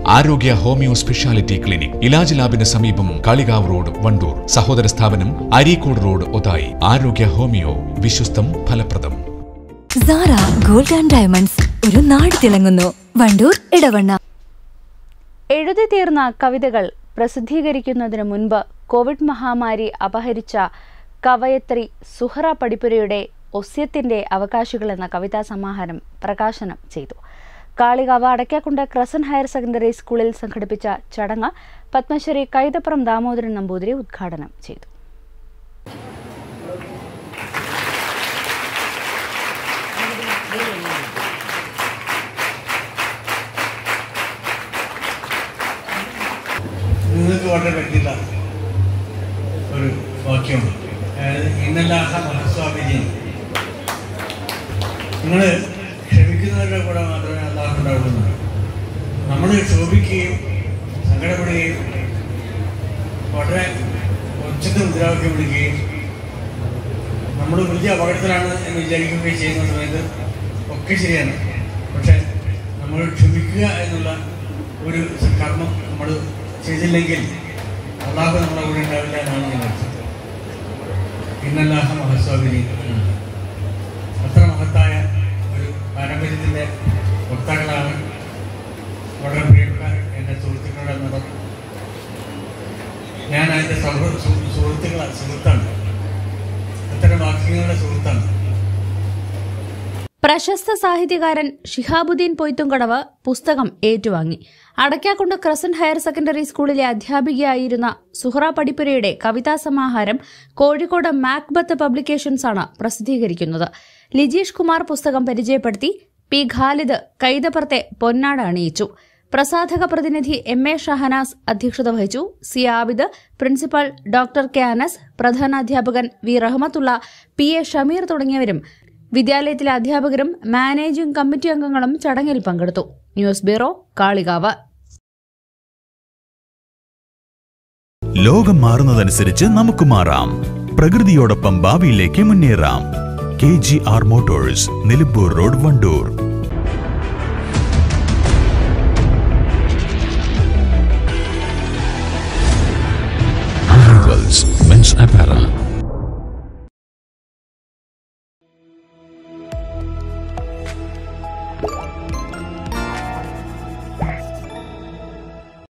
ആരോഗ്യ homeo speciality clinic Ilaj ലാബിന് സമീപം കാളികാവ് റോഡ് വണ്ടൂർ സഹോദര സ്ഥാപനം അരീക്കോട് റോഡ് ഒതായി ആരോഗ്യ ഹോമിയോ വിശ്വസ്തം ഫലപ്രദം സാറ ഗോൾഡ് ആൻഡ് ഡയമണ്ട്സ് ഒരു നാട് തിളങ്ങുന്നു വണ്ടൂർ ഇടവണ്ണ എഴുതി തീർന്ന കവിതകൾ പ്രസിദ്ധീകരിക്കുന്നതിന് മുൻപ് കോവിഡ് മഹാമാരി അപഹരിച്ച കവയത്രി സുഹറ പടിപ്പുരയുടെ ഒസ്യത്തിന്റെ അവകാശികൾ എന്ന കവിതാ സമാഹാരം പ്രകാശനം ചെയ്തു Kalikavu Adakkakundu crescent higher secondary സ്കൂളിൽ സംഘടിപ്പിച്ച ചടങ്ങ് പത്മശ്രീ കൈതപ്പുറം ദാമോദരൻ നമ്പൂതിരി ഉദ്ഘാടനം ചെയ്തു നിങ്ങൾക്ക് വളരെ പറ്റില്ല ഒരു വാക്യമുണ്ട് അതായത് ഇന്നലാഹ മഹസ്വാമിജി നിങ്ങൾ ക്ഷമിക്കുന്നവരുടെ കൂടെ മാത്രമേ അള്ളാഹ് ഉണ്ടാവുള്ളൂ നമ്മൾ ക്ഷോഭിക്കുകയും സങ്കടപ്പെടുകയും വളരെ ഉച്ചത്തിൽ മുദ്രാവാക്യം വിളിക്കുകയും നമ്മൾ വലിയ അപകടത്തിലാണ് എന്ന് വിചാരിക്കുകയും ചെയ്യുന്ന സമയത്ത് ഒക്കെ ശരിയാണ് പക്ഷെ നമ്മൾ ക്ഷമിക്കുക എന്നുള്ള ഒരു കർമ്മം നമ്മൾ ചെയ്തില്ലെങ്കിൽ അള്ളാഹു നമ്മളെ കൂടെ ഉണ്ടാവില്ല എന്നാണ് ഞാൻ മനസ്സിലാക്കുന്നത് ഇന്നല്ലാഹ മഹസ്വാമിനി അത്ര മഹത്തായ ഒരു പാരമ്പര്യത്തിൻ്റെ വക്താക്കളാണ് വളരെ പ്രിയപ്പെട്ട എൻ്റെ സുഹൃത്തുക്കളുടെ നടം ഞാൻ അതിൻ്റെ സൗഹൃദ സുഹൃത്തുക്കളെ സുഹൃത്താണ് അത്തരം വാക്യങ്ങളുടെ സുഹൃത്താണ് പ്രശസ്ത സാഹിത്യകാരൻ ഷിഹാബുദ്ദീൻ പൊയ്ത്തുംകടവ് പുസ്തകം ഏറ്റുവാങ്ങി അടയ്ക്കാക്കുണ്ട് ക്രസന്റ് ഹയർ സെക്കൻഡറി സ്കൂളിലെ അധ്യാപികയായിരുന്ന സുഹറ പടിപ്പുരയുടെ കവിതാ സമാഹാരം കോഴിക്കോട് മാക്ബത്ത് പബ്ലിക്കേഷൻസ് ആണ് പ്രസിദ്ധീകരിക്കുന്നത് ലിജീഷ് കുമാർ പുസ്തകം പരിചയപ്പെടുത്തി പി ഖാലിദ് കൈതപ്പുറത്തെ പൊന്നാട അണിയിച്ചു പ്രസാധക പ്രതിനിധി എം എ ഷഹനാസ് അധ്യക്ഷത വഹിച്ചു C Abid principal doctor K Anas പ്രധാനാധ്യാപകൻ V Rahmathulla P A Shameer തുടങ്ങിയവരും വിദ്യാലയത്തിലെ അധ്യാപകരും മാനേജിംഗ് കമ്മിറ്റി അംഗങ്ങളും ചടങ്ങിൽ പങ്കെടുത്തു ന്യൂസ് ബ്യൂറോ കാളികാവ് ലോകം മാറുന്നതനുസരിച്ച് നമുക്ക് മാറാം പ്രകൃതിയോടൊപ്പം ഭാവിയിലേക്ക് മുന്നേറാം K G R motors Nilambur road Wandoor men's apparel